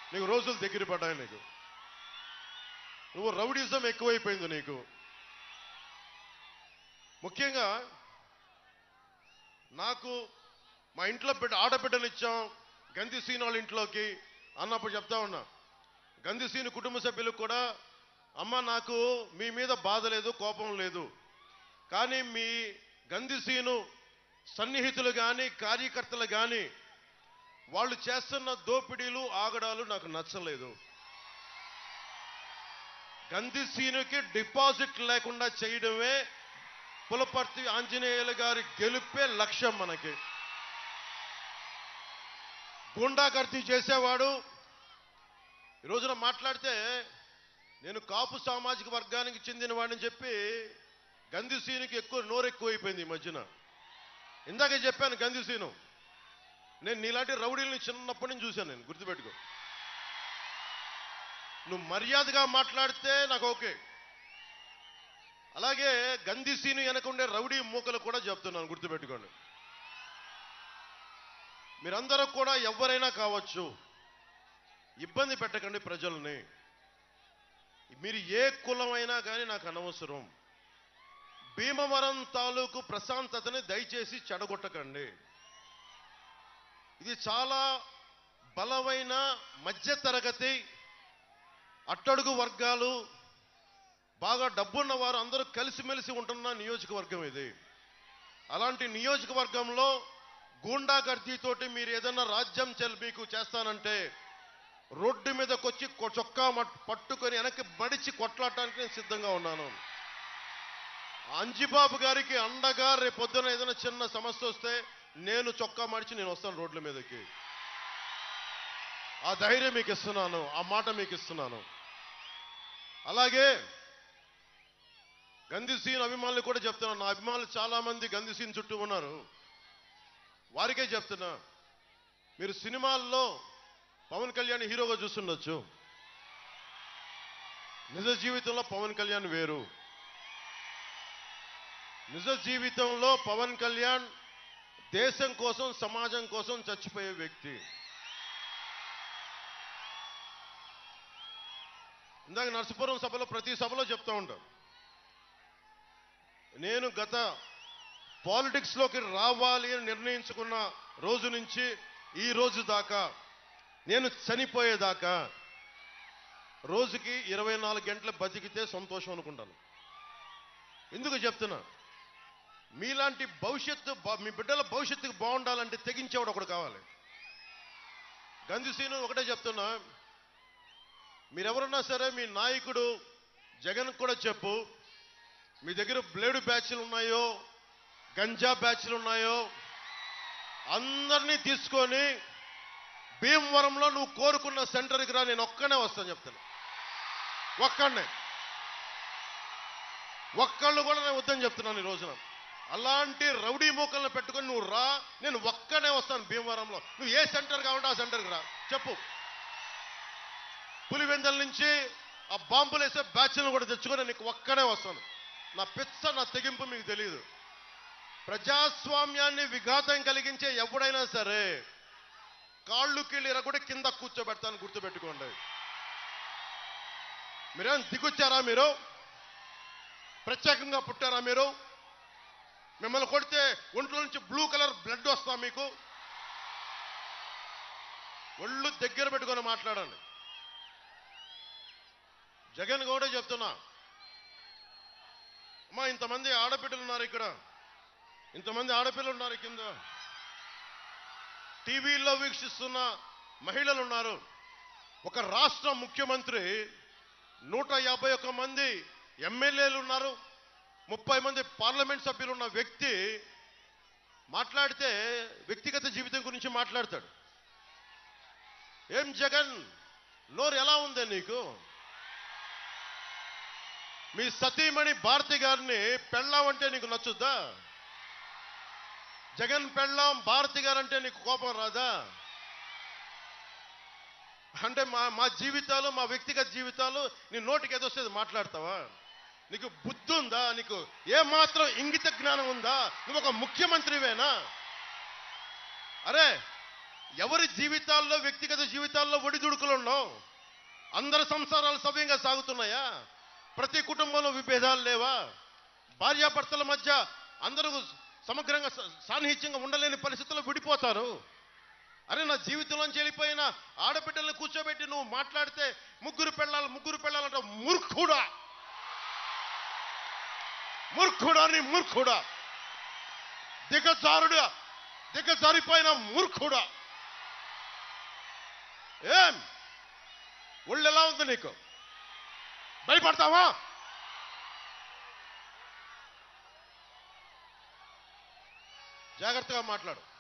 నీకు రోజులు దగ్గర పడ్డాయి నీకు నువ్వు రౌడిజం ఎక్కువైపోయింది నీకు ముఖ్యంగా నాకు మా ఇంట్లో బిడ్డ ఆడబిడ్డలు ఇచ్చాం గంధి సీన్ వాళ్ళ ఇంట్లోకి అన్నప్పుడు చెప్తా ఉన్నా గంధి సీన్ కుటుంబ సభ్యులకు కూడా అమ్మ నాకు మీ మీద బాధ లేదు కోపం లేదు కానీ మీ గంధి సీను సన్నిహితులు కానీ కార్యకర్తలు కానీ వాళ్ళు చేస్తున్న దోపిడీలు ఆగడాలు నాకు నచ్చలేదు గంధి సీనుకి డిపాజిట్ లేకుండా చేయడమే పులపర్తి ఆంజనేయులు గారి గెలుపే లక్ష్యం మనకి గుండాగర్దీ చేసేవాడు ఈ రోజున మాట్లాడితే నేను కాపు సామాజిక వర్గానికి చెందిన వాడిని చెప్పి గంధి సీనుకి ఎక్కువ నోరు ఎక్కువైపోయింది ఈ మధ్యన ఇందాకే చెప్పాను గంధి సీను నేను నీలాంటి రౌడీల్ని చిన్నప్పటి నుంచి చూశాను నేను గుర్తుపెట్టుకో నువ్వు మర్యాదగా మాట్లాడితే నాకు ఓకే అలాగే గంధి సీను వెనకుండే రౌడీ మూకలు కూడా చెప్తున్నాను గుర్తుపెట్టుకోండి మీరందరూ కూడా ఎవరైనా కావచ్చు ఇబ్బంది పెట్టకండి ప్రజల్ని మీరు ఏ కులమైనా కానీ నాకు అనవసరం భీమవరం తాలూకు ప్రశాంతతని దయచేసి చెడగొట్టకండి ఇది చాలా బలమైన మధ్య తరగతి అట్టడుగు వర్గాలు బాగా డబ్బున్న వారు అందరూ కలిసిమెలిసి ఉంటున్న నియోజకవర్గం ఇది అలాంటి నియోజకవర్గంలో గూండాగర్దీతోటి మీరు ఏదైనా రాజ్యం చెల్ మీకు చేస్తానంటే రోడ్డు మీదకి వచ్చి కొ- చొక్కా మట్- పట్టుకొని వెనక్కి మడిచి కొట్లాడటానికి నేను సిద్ధంగా ఉన్నాను అంజిబాబు గారికి అండగా రేపు పొద్దున ఏదైనా చిన్న సమస్య వస్తే నేను చొక్కా మడిచి నేను వస్తాను రోడ్ల మీదకి ఆ ధైర్యం మీకు ఇస్తున్నాను ఆ మాట మీకు ఇస్తున్నాను అలాగే గంధి సీన్ అభిమానులు కూడా చెప్తున్నాను నా అభిమానులు చాలా మంది గంధి సీన్ చుట్టూ ఉన్నారు వారికే చెప్తున్నా మీరు సినిమాల్లో పవన్ కళ్యాణ్ హీరోగా చూస్తుండొచ్చు నిజ జీవితంలో పవన్ కళ్యాణ్ వేరు నిజ జీవితంలో పవన్ కళ్యాణ్ దేశం కోసం సమాజం కోసం చచ్చిపోయే వ్యక్తి ఇందాక నరసపురం సభలో ప్రతి సభలో చెప్తా ఉంటాను నేను గత పాలిటిక్స్ లోకి రావాలి అని నిర్ణయించుకున్న రోజు నుంచి ఈ రోజు దాకా నేను చనిపోయేదాకా రోజుకి ఇరవై నాలుగు గంటలు బతికితే సంతోషం అనుకుంటాను ఎందుకు చెప్తున్నా మీలాంటి భవిష్యత్తు బా- మీ బిడ్డల భవిష్యత్తుకు బాగుండాలంటే తెగించేవాడు ఒకడు కావాలి గంధిసీను ఒకటే చెప్తున్నా మీరెవరున్నా సరే మీ నాయకుడు జగన్ కూడా చెప్పు మీ దగ్గర బ్లేడు బ్యాచ్లు ఉన్నాయో గంజా బ్యాచ్లు ఉన్నాయో అందరినీ తీసుకొని భీమవరంలో నువ్వు కోరుకున్న సెంటర్కి రా నేను ఒక్కనే వస్తాను చెప్తాను ఒక్కడనే ఒక్కళ్ళు కూడా నేను వద్దని చెప్తున్నాను ఈ రోజున అలాంటి రౌడీ మూకలను పెట్టుకొని నువ్వు రా నేను ఒక్కనే వస్తాను భీమవరంలో నువ్వు ఏ సెంటర్ కావాలంటే ఆ సెంటర్కి రా చెప్పు పులివెందల నుంచి ఆ బాంబులు వేసే బ్యాచ్లను కూడా తెచ్చుకొని నీకు ఒక్కనే వస్తాను నా పిచ్చ నా తెగింపు మీకు తెలియదు ప్రజాస్వామ్యాన్ని విఘాతం కలిగించే ఎవడైనా సరే కాళ్ళు కీళ్ళు ఎరగొట్టి కింద కూర్చోబెడతాను గుర్తుపెట్టుకోండి మీరేం దిగొచ్చారా మీరు ప్రత్యేకంగా పుట్టారా మీరు మిమ్మల్ని కొడితే ఒంట్లో నుంచి బ్లూ కలర్ బ్లడ్ వస్తా మీకు ఒళ్ళు దగ్గర పెట్టుకొని మాట్లాడండి జగన్ కూడా చెప్తున్నా అమ్మా ఇంతమంది ఆడబిడ్డలు ఉన్నారు ఇక్కడ ఇంతమంది ఆడపిల్లలు ఉన్నారు కింద టీవీల్లో వీక్షిస్తున్న మహిళలు ఉన్నారు ఒక రాష్ట్ర ముఖ్యమంత్రి నూట యాభై ఒక్క మంది ఎమ్మెల్యేలు ఉన్నారు ముప్పై మంది పార్లమెంట్ సభ్యులు ఉన్న వ్యక్తి మాట్లాడితే వ్యక్తిగత జీవితం గురించి మాట్లాడతాడు ఏం జగన్ నోరు ఎలా ఉంది నీకు మీ సతీమణి భారతి గారిని పెళ్ళాం అంటే నీకు నచ్చుద్దా జగన్ పెళ్ళాం భారతి గారు అంటే నీకు కోపం రాదా అంటే మా మా జీవితాలు మా వ్యక్తిగత జీవితాలు నీ నోటికి ఏదొస్తుంది మాట్లాడతావా నీకు బుద్ధి ఉందా నీకు ఏ మాత్రం ఇంగిత జ్ఞానం ఉందా నువ్వు ఒక ముఖ్యమంత్రివేనా అరే ఎవరి జీవితాల్లో వ్యక్తిగత జీవితాల్లో ఒడిదుడుకులు ఉండవు అందరి సంసారాలు సవ్యంగా సాగుతున్నాయా ప్రతి కుటుంబంలో విభేదాలు లేవా భార్యాభర్తల మధ్య అందరూ సమగ్రంగా స- సాన్నిహిత్యంగా ఉండలేని పరిస్థితుల్లో విడిపోతారు అరే నా జీవితంలోంచి వెళ్ళిపోయిన ఆడబిడ్డల్ని కూర్చోబెట్టి నువ్వు మాట్లాడితే ముగ్గురు పెళ్ళాలి ముగ్గురు పెళ్ళాలంట మూర్ఖుడా మూర్ఖుడా నీ మూర్ఖుడా దిగజారుడా దిగజారిపోయిన మూర్ఖుడా ఏం ఒళ్ళు ఎలా ఉంది నీకు భయపడతావా జాగ్రత్తగా మాట్లాడు